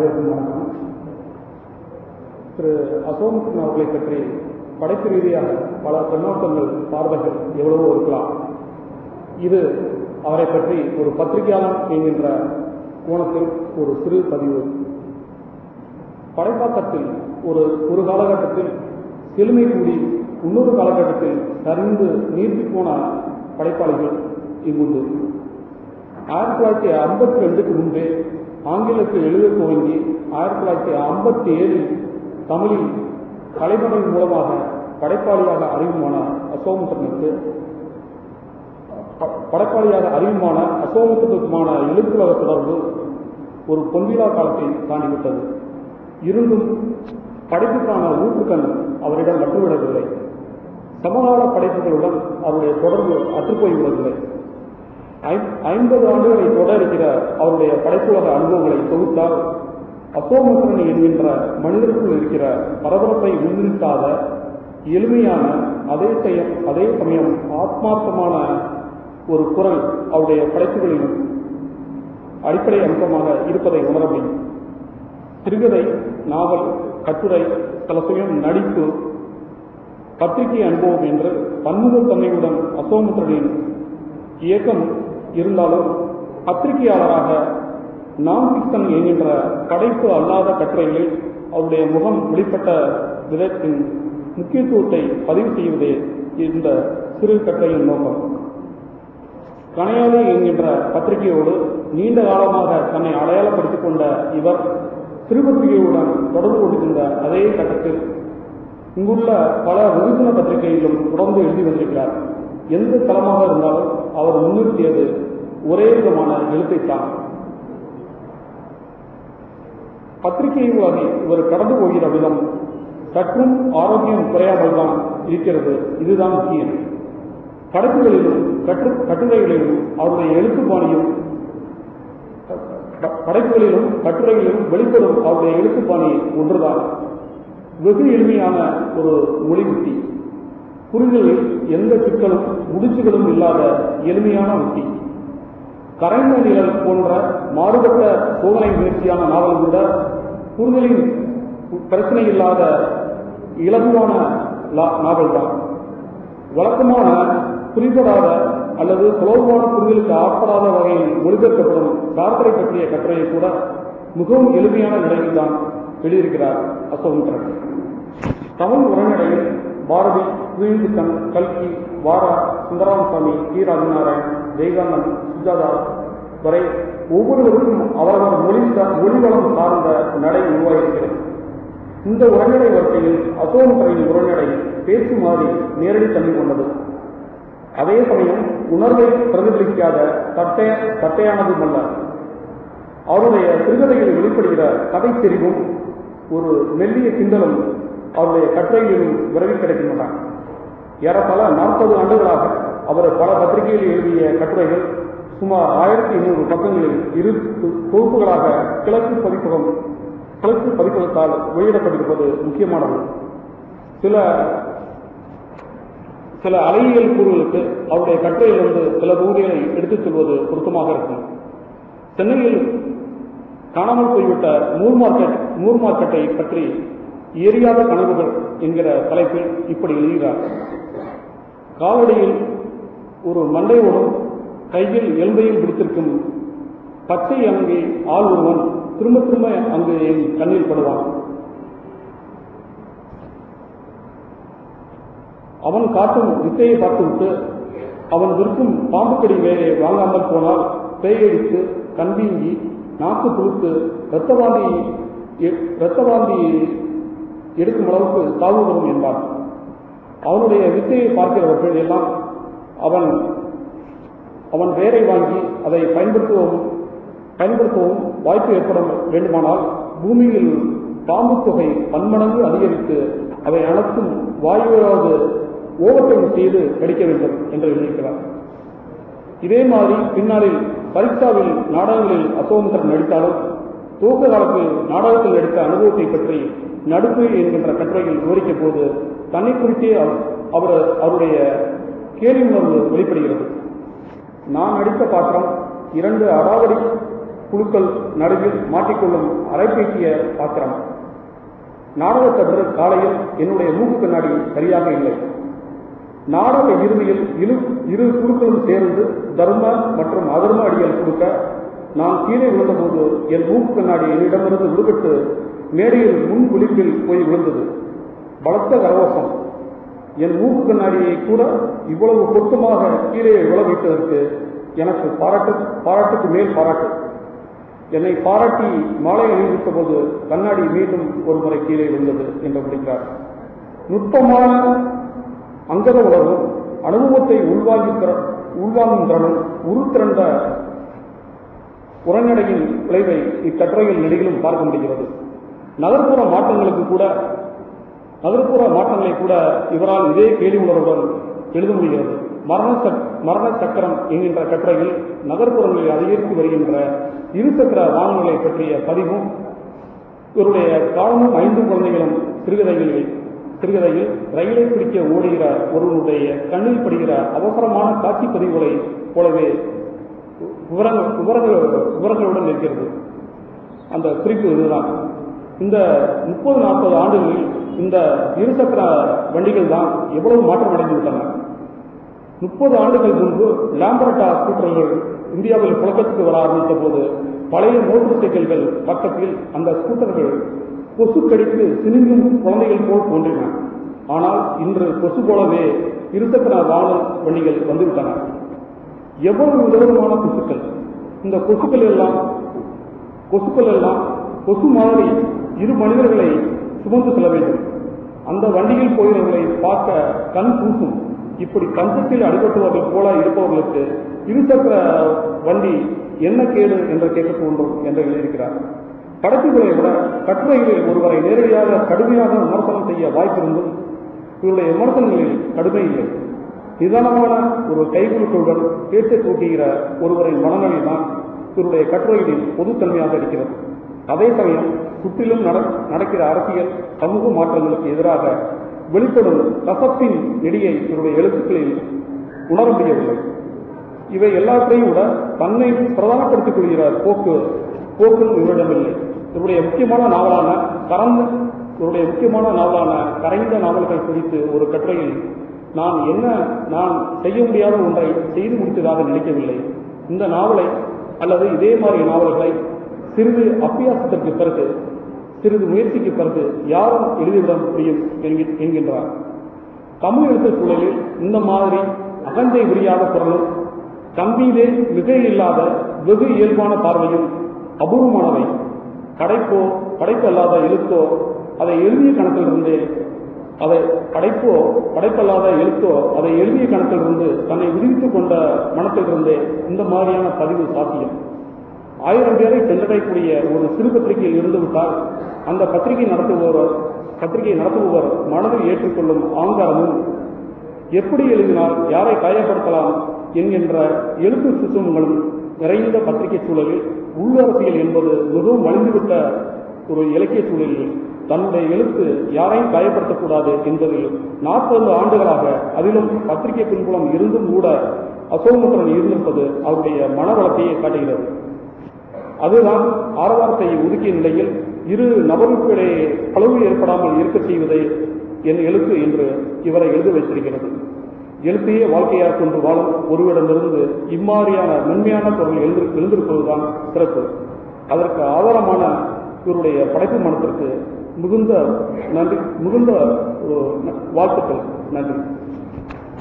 அனைவருக்கும் வணக்கம் திரு அசோமுகன் அவர்களை பற்றி படைப்பு ரீதியாக பல கண்ணோட்டங்கள் பார்வைகள் எவ்வளவோ இருக்கலாம் இது அவரை பற்றி ஒரு பத்திரிகையாளர் என்கின்ற கோணத்தில் ஒரு சிறு பதிவு படைப்பாக்கத்தில் ஒரு ஒரு காலகட்டத்தில் செழுமை கூடி இன்னொரு காலகட்டத்தில் சரிந்து நீர்த்தி போன படைப்பாளிகள் இங்குண்டு ஆயிரத்தி தொள்ளாயிரத்தி ஐம்பத்தி ரெண்டுக்கு முன்பே ஆங்கிலத்தில் எழுத துவங்கி ஆயிரத்தி தொள்ளாயிரத்தி ஐம்பத்தி ஏழில் தமிழில் கலைமணன் மூலமாக படைப்பாளியாக அறிவுமான அசோமுகனுக்கு படைப்பாளியாக அறிவுமான அசோமுகத்துக்குமான எழுத்துலக தொடர்பு ஒரு பொன்விழா காலத்தை தாண்டிவிட்டது இருந்தும் படைப்புக்கான ஊற்றுக்கண் அவரிடம் மட்டுவிடவில்லை சமகால படைப்புகளுடன் அவருடைய தொடர்பு அற்றுப்போய் விடவில்லை ஐம்பது ஆண்டுகளை தொடர்கிற அவருடைய படைப்புலக அனுபவங்களை தொகுத்தால் அசோமுகன் என்கின்ற மனிதருக்குள் இருக்கிற பரபரப்பை முன்னிறுத்தாத எளிமையான அதே சமயம் அதே சமயம் ஆத்மார்த்தமான ஒரு குரல் அவருடைய படைப்புகளின் அடிப்படை அம்சமாக இருப்பதை உணர முடியும் சிறுகதை நாவல் கட்டுரை சில சமயம் நடிப்பு பத்திரிகை அனுபவம் என்று பன்முகத்தன்மையுடன் அசோமுத்திரனின் இயக்கம் இருந்தாலும் பத்திரிகையாளராக நான் பிக்சன் என்கின்ற படைப்பு அல்லாத கட்டுரைகளில் அவருடைய முகம் வெளிப்பட்ட விதத்தின் முக்கியத்துவத்தை பதிவு செய்வதே இந்த சிறு கட்டுரையின் நோக்கம் கனையாளி என்கின்ற பத்திரிகையோடு நீண்ட காலமாக தன்னை அடையாளப்படுத்திக் கொண்ட இவர் சிறுபத்திரிகையுடன் தொடர்பு கொண்டிருந்த அதே கட்டத்தில் இங்குள்ள பல வெகுஜன பத்திரிகையிலும் தொடர்ந்து எழுதி வந்திருக்கிறார் எந்த தளமாக இருந்தாலும் அவர் முன்னிறுத்தியது ஒரே விதமான எழுத்தைத்தான் பத்திரிகை உலகை இவர் கடந்து போகிற விதம் சற்றும் ஆரோக்கியம் குறையாமல் தான் இருக்கிறது இதுதான் முக்கியம் படைப்புகளிலும் கற்று கட்டுரைகளிலும் அவருடைய எழுத்து பாணியும் படைப்புகளிலும் கட்டுரைகளிலும் வெளிப்படும் அவருடைய எழுத்து பாணி ஒன்றுதான் வெகு எளிமையான ஒரு மொழி உத்தி புரிதலில் எந்த சிக்கலும் முடிச்சுகளும் இல்லாத எளிமையான உத்தி கரைந்த நிழல் போன்ற மாறுபட்ட சோதனை முயற்சியான நாவல் கூட புரிதலின் பிரச்சனை இல்லாத இலகுவான நாவல் தான் வழக்கமான புரிபடாத அல்லது சுலபமான புரிதலுக்கு ஆட்படாத வகையில் மொழிபெயர்க்கப்படும் சார்த்தரை பற்றிய கட்டுரையை கூட மிகவும் எளிமையான நிலையில் தான் எழுதியிருக்கிறார் அசோகந்திரன் தமிழ் உரைநடையில் பாரதி குயில்குத்தன் கல்கி வாரா சுந்தராமசாமி டி ராஜநாராயண் ஜெயகாந்தன் சுஜாதா வரை ஒவ்வொருவருக்கும் அவரவர் மொழி மொழிவளம் சார்ந்த நடை உருவாகியிருக்கிறது இந்த உரைநடை வரிசையில் அசோகந்திரனின் உரைநடை பேச்சு மாறி நேரடி தன்மை கொண்டது அதே சமயம் உணர்வை பிரதிபலிக்காத தட்டைய தட்டையானதும் அல்ல அவருடைய சிறுகதையில் வெளிப்படுகிற கதை தெரிவும் ஒரு மெல்லிய கிண்டலும் அவருடைய கட்டுரைகளிலும் விரைவி கிடைக்கின்றன ஏறப்பல நாற்பது ஆண்டுகளாக அவர் பல பத்திரிகைகளில் எழுதிய கட்டுரைகள் சுமார் ஆயிரத்தி ஐநூறு பக்கங்களில் இரு தொகுப்புகளாக கிழக்கு பதிப்பகம் கிழக்கு பதிப்பகத்தால் வெளியிடப்பட்டிருப்பது முக்கியமானது சில சில அலையியல் கூறுகளுக்கு அவருடைய கட்டுரையிலிருந்து சில பகுதிகளை எடுத்துச் சொல்வது பொருத்தமாக இருக்கும் சென்னையில் காணாமல் போய்விட்ட மூர் மார்க்கெட் மூர் மார்க்கெட்டை பற்றி எரியாத கனவுகள் என்கிற தலைப்பில் இப்படி எழுதுகிறார் காலடியில் ஒரு மண்டையோடும் கையில் எலும்பையும் பிடித்திருக்கும் பச்சை அங்கே ஆள் ஒருவன் திரும்ப திரும்ப அங்கு என் கண்ணில் படுவான் அவன் காட்டும் வித்தையை பார்த்துவிட்டு அவன் விற்கும் பாம்புக்கடி வேலை வாங்காமல் போனால் பேயடித்து கண்வீங்கி நாக்கு புழுத்து இரத்த வாந்தி இரத்த வாந்தி எடுக்கும் அளவுக்கு சாவு வரும் என்பான் அவனுடைய வித்தையை பார்க்கிறவர்கள் எல்லாம் அவன் அவன் வேரை வாங்கி அதை பயன்படுத்துவதும் பயன்படுத்தவும் வாய்ப்பு ஏற்பட வேண்டுமானால் பூமியில் பாம்பு தொகை பன்மடங்கு அதிகரித்து அவை அனைத்தும் வாயுவாவது ஓவர்டைம் செய்து கடிக்க வேண்டும் என்று எழுதியிருக்கிறார் இதே மாதிரி பின்னாளில் பரீட்சாவில் நாடகங்களில் அசோகந்தர் நடித்தாலும் துவக்க காலத்தில் நாடகத்தில் நடித்த அனுபவத்தை பற்றி நடுப்பு என்கின்ற கட்டுரையில் விவரிக்க போது தன்னை குறித்தே அவர் அவருடைய கேள்வி உணர்வு வெளிப்படுகிறது நான் நடித்த பாத்திரம் இரண்டு அடாவடி குழுக்கள் நடுவில் மாட்டிக்கொள்ளும் அரைப்பேற்றிய பாத்திரம் நாடகத்தன்று காலையில் என்னுடைய மூக்கு கண்ணாடி சரியாக இல்லை நாடக இறுதியில் இரு இரு குழுக்களும் சேர்ந்து தர்ம மற்றும் அதர்ம அடியல் கொடுக்க நான் கீழே விழுந்தபோது என் மூக்கு கண்ணாடி என்னிடமிருந்து விடுபட்டு மேடையில் முன் விளிம்பில் போய் விழுந்தது பலத்த கரவசம் என் மூக்கு கண்ணாடியை கூட இவ்வளவு பொருத்தமாக கீழே விழ வைத்ததற்கு எனக்கு பாராட்டு பாராட்டுக்கு மேல் பாராட்டு என்னை பாராட்டி மாலை அணிவித்த போது கண்ணாடி மீண்டும் ஒரு முறை கீழே விழுந்தது என்று முடிக்கிறார் நுட்பமான அங்கத உணர்வும் அனுபவத்தை உள்வாங்கி உள்வாங்கும் திறனும் உருத்திரண்ட உரைநடையின் விளைவை இக்கட்டுரையில் நெடுகிலும் பார்க்க முடிகிறது நகர்ப்புற மாற்றங்களுக்கு கூட நகர்ப்புற மாற்றங்களை கூட இவரால் இதே கேள்வி உணர்வுடன் எழுத முடிகிறது மரண சக் மரண சக்கரம் என்கின்ற கட்டுரையில் நகர்ப்புறங்களில் அதிகரித்து வருகின்ற இருசக்கர வாகனங்களை பற்றிய பதிவும் இவருடைய காலமும் ஐந்து குழந்தைகளும் சிறுகதைகளில் சிறுகதையில் ரயிலை பிடிக்க ஓடுகிற ஒருவனுடைய கண்ணில் படுகிற அவசரமான காட்சி பதிவுகளை போலவே விவரங்கள் விவரங்கள் விவரங்களுடன் இருக்கிறது அந்த குறிப்பு இதுதான் இந்த முப்பது நாற்பது ஆண்டுகளில் இந்த இருசக்கர வண்டிகள் தான் எவ்வளவு மாற்றம் அடைந்து விட்டன முப்பது ஆண்டுகள் முன்பு லாம்பரட்டா ஸ்கூட்டர்கள் இந்தியாவில் புழக்கத்துக்கு வர ஆரம்பித்த போது பழைய மோட்டார் சைக்கிள்கள் பக்கத்தில் அந்த ஸ்கூட்டர்கள் கொசு கடித்து சினிங்கும் குழந்தைகள் போல் தோன்றின ஆனால் இன்று கொசு போலவே இருசக்கர வாகன வண்டிகள் வந்துவிட்டன எவ்வளவு விதவிதமான கொசுக்கள் இந்த கொசுக்கள் எல்லாம் கொசுக்கள் எல்லாம் கொசு மாதிரி இரு மனிதர்களை சுமந்து செல்ல வேண்டும் அந்த வண்டியில் போகிறவர்களை பார்க்க கண் கூசும் இப்படி கஞ்சத்தில் அடிபட்டுவர்கள் போல இருப்பவர்களுக்கு இருசக்கர வண்டி என்ன கேடு என்று கேட்க தோன்றும் என்று எழுதியிருக்கிறார் படைப்புகளை விட கட்டுரைகளில் ஒருவரை நேரடியாக கடுமையாக விமர்சனம் செய்ய வாய்ப்பிருந்தும் இவருடைய விமர்சனங்களில் கடுமை இல்லை நிதானமான ஒரு கைகுலுக்களுடன் பேச கூட்டுகிற ஒருவரின் மனநிலை தான் இவருடைய கட்டுரைகளில் பொதுத்தன்மையாக இருக்கிறது அதே சமயம் சுற்றிலும் நடக்கிற அரசியல் சமூக மாற்றங்களுக்கு எதிராக வெளிப்படும் கசப்பின் நெடியை இவருடைய எழுத்துக்களில் உணர முடியவில்லை இவை எல்லாவற்றையும் விட தன்னை பிரதானப்படுத்திக் கொள்கிற போக்கு போக்கும் இவரிடமில்லை இவருடைய முக்கியமான நாவலான கறந்த இவருடைய முக்கியமான நாவலான கரைந்த நாவல்கள் குறித்து ஒரு கட்டுரையில் நான் என்ன நான் செய்ய முடியாத ஒன்றை செய்து முடித்ததாக நினைக்கவில்லை இந்த நாவலை அல்லது இதே மாதிரி நாவல்களை சிறிது அபியாசத்திற்கு பிறகு சிறிது முயற்சிக்கு பிறகு யாரும் எழுதிவிட முடியும் என்கின்றார் தமிழ் எழுத்து சூழலில் இந்த மாதிரி அகந்தை விரியாத குரலும் கம்பீதே மிக இல்லாத வெகு இயல்பான பார்வையும் அபூர்வமானவை படைப்போ படைப்பு அல்லாத எழுத்தோ அதை எழுதிய கணக்கிலிருந்தே அதை படைப்போ படைப்பல்லாத எழுத்தோ அதை எழுதிய கணக்கிலிருந்து தன்னை விடுவித்துக் கொண்ட மனத்திலிருந்தே இந்த மாதிரியான பதிவு சாத்தியம் ஆயிரம் பேரை சென்றடையக்கூடிய ஒரு சிறு பத்திரிகையில் இருந்துவிட்டால் அந்த பத்திரிகை நடத்துபவர் பத்திரிகை நடத்துபவர் மனதில் ஏற்றுக்கொள்ளும் ஆங்காரமும் எப்படி எழுதினால் யாரை காயப்படுத்தலாம் என்கின்ற எழுத்து சுத்தங்களும் நிறைந்த பத்திரிகை சூழலில் உள்ளரசியல் என்பது மிகவும் வலிந்துவிட்ட ஒரு இலக்கிய சூழலில் தன்னுடைய எழுத்து யாரையும் காயப்படுத்தக்கூடாது என்பதில் நாற்பது ஆண்டுகளாக அதிலும் பத்திரிகை பின்புலம் இருந்தும் கூட அசோகமுத்திரன் இருந்திருப்பது அவருடைய மனவளத்தையே காட்டுகிறது அதுதான் ஆரவாரத்தை ஒதுக்கிய நிலையில் இரு நபர்களுக்கிடையே பளவு ஏற்படாமல் இருக்க செய்வதை என் எழுத்து என்று இவரை எழுத வைத்திருக்கிறது எழுத்தையே வாழ்க்கையாக கொண்டு வாழும் ஒருவரிடமிருந்து இம்மாதிரியான மென்மையான பொருள் எழுந்து எழுந்திருப்பதுதான் சிறப்பு அதற்கு ஆதாரமான இவருடைய படைப்பு மனத்திற்கு மிகுந்த நன்றி மிகுந்த வாழ்த்துக்கள் நன்றி